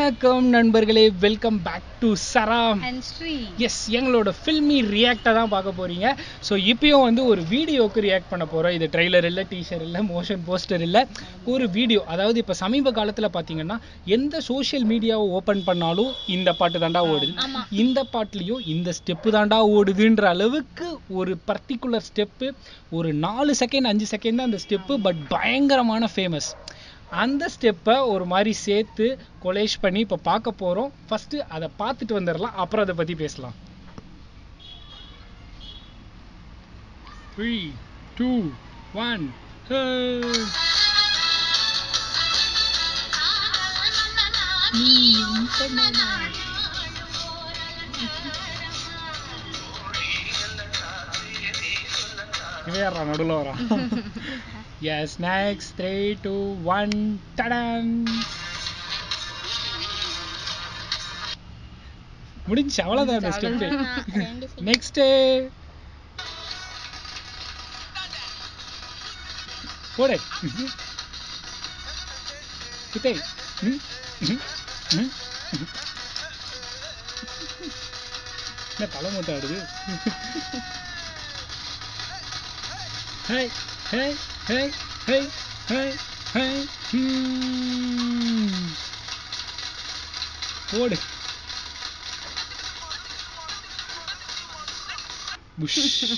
வணக்கம் நண்பர்களே welcome back to Sara and Sri S எங்களோட ஃபில்மி ரியாக்டை தான் பார்க்க போறீங்க ஸோ இப்பயும் வந்து ஒரு வீடியோக்கு ரியாக்ட் பண்ண போறோம் இது ட்ரெய்லர் இல்லை டீசர் இல்லை மோஷன் போஸ்டர் இல்லை ஒரு வீடியோ அதாவது இப்போ சமீப காலத்தில் பார்த்தீங்கன்னா எந்த சோஷியல் மீடியாவை ஓப்பன் பண்ணாலும் இந்த பாட்டு தாண்டா ஓடுது இந்த பாட்டுலேயும் இந்த ஸ்டெப்பு தாண்டா ஓடுதுன்ற அளவுக்கு ஒரு பர்டிகுலர் ஸ்டெப்பு ஒரு நாலு செகண்ட் அஞ்சு செகண்ட் தான் அந்த ஸ்டெப்பு பட் பயங்கரமான ஃபேமஸ் அந்த ஸ்டெப்பை ஒரு மாதிரி சேர்த்து கொலேஷ் பண்ணி இப்போ பார்க்க போகிறோம் ஃபஸ்ட்டு அதை பார்த்துட்டு வந்துடலாம் அப்புறம் அதை பற்றி பேசலாம் த்ரீ டூ ஒன் இவையாரா நடுவில் வரா yes next three two one டடன் முடிஞ்சு அவ்வளோதான் அந்த ஸ்டெப்பு நெக்ஸ்ட்டு போடு கிட்டே ம், ம், ம். என்ன தலை மூட்டை ஆடுது ஹே ஹே ஹே ஹே ஹே ஹே ம். போடு புஷ்.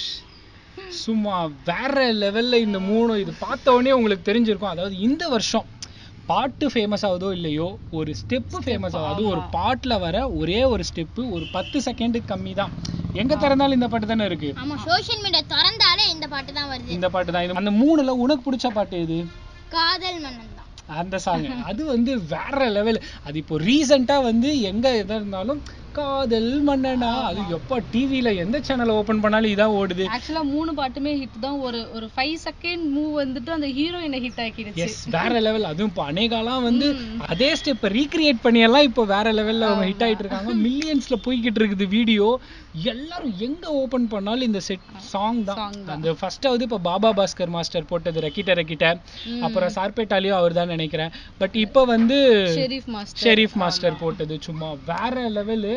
சும்மா வேற லெவல்ல இந்த மூணு இது பார்த்த உடனே உங்களுக்கு தெரிஞ்சிருக்கும் அதாவது இந்த வருஷம் பாட்டு ஃபேமஸ் ஆகுதோ இல்லையோ ஒரு ஸ்டெப்பு ஃபேமஸ் ஆகுது அது ஒரு பாட்டுல வர ஒரே ஒரு ஸ்டெப்பு ஒரு பத்து செகண்டுக்கு கம்மி தான் எங்க திறந்தாலும் இந்த பாட்டு தானே இருக்கு ஆமா சோஷியல் மீடியா திறந்தாலே இந்த பாட்டு தான் வருது இந்த பாட்டு தான் இது அந்த மூணுல உனக்கு பிடிச்ச பாட்டு எது காதல் மன்னன் தான் அந்த சாங் அது வந்து வேற லெவல் அது இப்போ ரீசெண்டா வந்து எங்க எதா இருந்தாலும் காதல் மன்னனா அது எப்போ டிவில எந்த சேனலை ஓபன் பண்ணாலும் இதான் ஓடுது ஆக்சுவலா மூணு பாட்டுமே ஹிட் தான் ஒரு ஒரு ஃபைவ் செகண்ட் மூவ் வந்துட்டு அந்த ஹீரோயினை ஹிட் ஆக்கிடுச்சு எஸ் வேற லெவல் அதுவும் இப்போ அநேகாலாம் வந்து அதே ஸ்டெப் ரீக்ரியேட் பண்ணி எல்லாம் இப்போ வேற லெவல்ல அவங்க ஹிட் ஆயிட்டு இருக்காங்க மில்லியன்ஸ்ல போய்கிட்டு இருக்குது வீடியோ எல்லாரும் எங்க ஓபன் பண்ணாலும் இந்த செட் சாங் தான் Song தான். அந்த ஃபர்ஸ்டாவது இப்போ பாபா பாஸ்கர் மாஸ்டர் போட்டது ரக்கிட்ட ரக்கிட்ட அப்புறம் சார்பேட்டாலையும் அவர் தான் நினைக்கிறேன் பட் இப்போ வந்து ஷெரீஃப் மாஸ்டர் ஷெரீஃப் மாஸ்டர் போட்டது சும்மா வேற லெவலு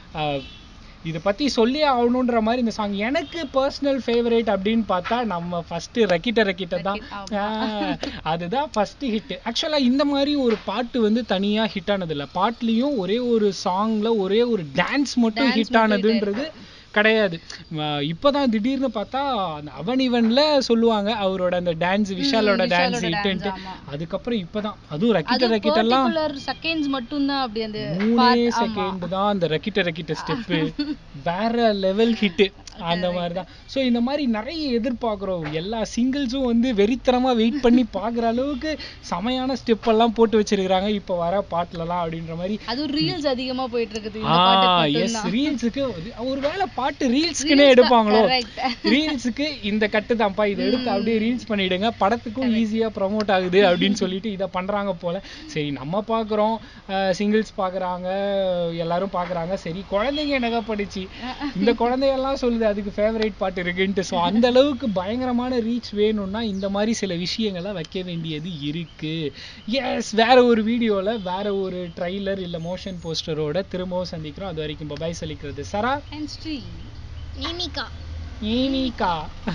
இதை பத்தி சொல்லி ஆகணுன்ற மாதிரி இந்த சாங் எனக்கு பர்சனல் ஃபேவரேட் அப்படின்னு பார்த்தா நம்ம ஃபர்ஸ்ட் ரக்கிட்ட ரக்கிட்ட தான் ரக்கிட், ஆஹ், அதுதான் ஃபர்ஸ்ட் ஹிட் ஆக்சுவலா இந்த மாதிரி ஒரு பாட்டு வந்து தனியா ஹிட் ஆனது இல்ல பாட்டுலயும் ஒரே ஒரு சாங்ல ஒரே ஒரு டான்ஸ் மட்டும் Dance ஹிட் மட்டும் ஆனதுன்றது கிடையாது ஆஹ் இப்பதான் திடீர்னு பார்த்தா அந்த அவன் இவன்ல சொல்லுவாங்க அவரோட அந்த டான்ஸ் விஷாலோட டான்ஸ் விஷாலோட ஹிட்டுன்ட்டு dance, ஆமா. அதுக்கப்புறம் இப்பதான் அதுவும் அது ரக்கிட்ட ரக்கிட்டெல்லாம் பர்டிகுலர் செகண்ட்ஸ் மட்டும் தான் அப்படி அந்த மூணே part, ஆமா. செகண்ட் தான் அந்த ரக்கிட்ட ரக்கிட்ட ஸ்டெப்பு வேற லெவல் ஹிட் அந்த மாதிரி தான் ஸோ இந்த மாதிரி நிறைய எதிர்பார்க்குறோம் எல்லா சிங்கிள்ஸும் வந்து வெறித்தனமா வெயிட் பண்ணி பார்க்குற அளவுக்கு செமையான ஸ்டெப் எல்லாம் போட்டு வச்சிருக்காங்க இப்போ வர பாட்டுலலாம் அப்படின்ற மாதிரி அதுவும் ரீல்ஸ் அதிகமா போயிட்டு இருக்குது இந்த ஆ பாட்டுக்கு எஸ் மட்டும்தான். ரீல்ஸுக்கு ஒருவேளை பாட்டு ரீல்ஸ்க்குனே Reels எடுப்பாங்களோ தான், correct. ரீல்ஸுக்கு இந்த கட்டு தான்ப்பா இதை எடுத்து அப்படியே ரீல்ஸ் பண்ணிடுங்க படத்துக்கும் ஈஸியா ப்ரமோட் ஆகுது அப்படின்னு சொல்லிட்டு இதை பண்றாங்க போல சரி நம்ம பார்க்குறோம் சிங்கிள்ஸ் பார்க்குறாங்க எல்லாரும் பார்க்குறாங்க சரி குழந்தைங்க என்னங்க படிச்சு இந்த குழந்தையெல்லாம் சொல்லுது அதுக்கு ஃபேவரட் பாட்டு இருக்குன்ட்டு ஸோ அந்த அளவுக்கு பயங்கரமான ரீச் வேணும்னா இந்த மாதிரி சில விஷயங்களை வைக்க வேண்டியது இருக்கு எஸ் வேற ஒரு வீடியோல வேற ஒரு ட்ரைலர் இல்ல மோஷன் போஸ்டரோட திரும்பவும் சந்திக்கிறோம் அது வரைக்கும் பபாய் சொல்லிக்கிறது Sara And Sri Nemika Nemika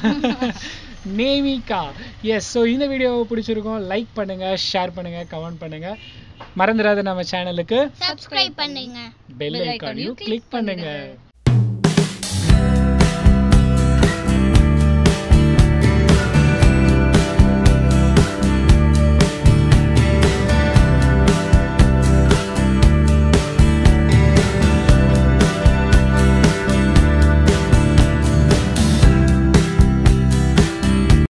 Nemika yes so இந்த வீடியோ பிடிச்சிருக்கோம் லைக் பண்ணுங்க ஷேர் பண்ணுங்க கமெண்ட் பண்ணுங்க மறந்துடாத நம்ம சேனலுக்கு சப்ஸ்கிரைப் பண்ணுங்க பெல் Bell icon ஐக்கானையும் click கிளிக் பண்ணுங்க பண்ணுங்க.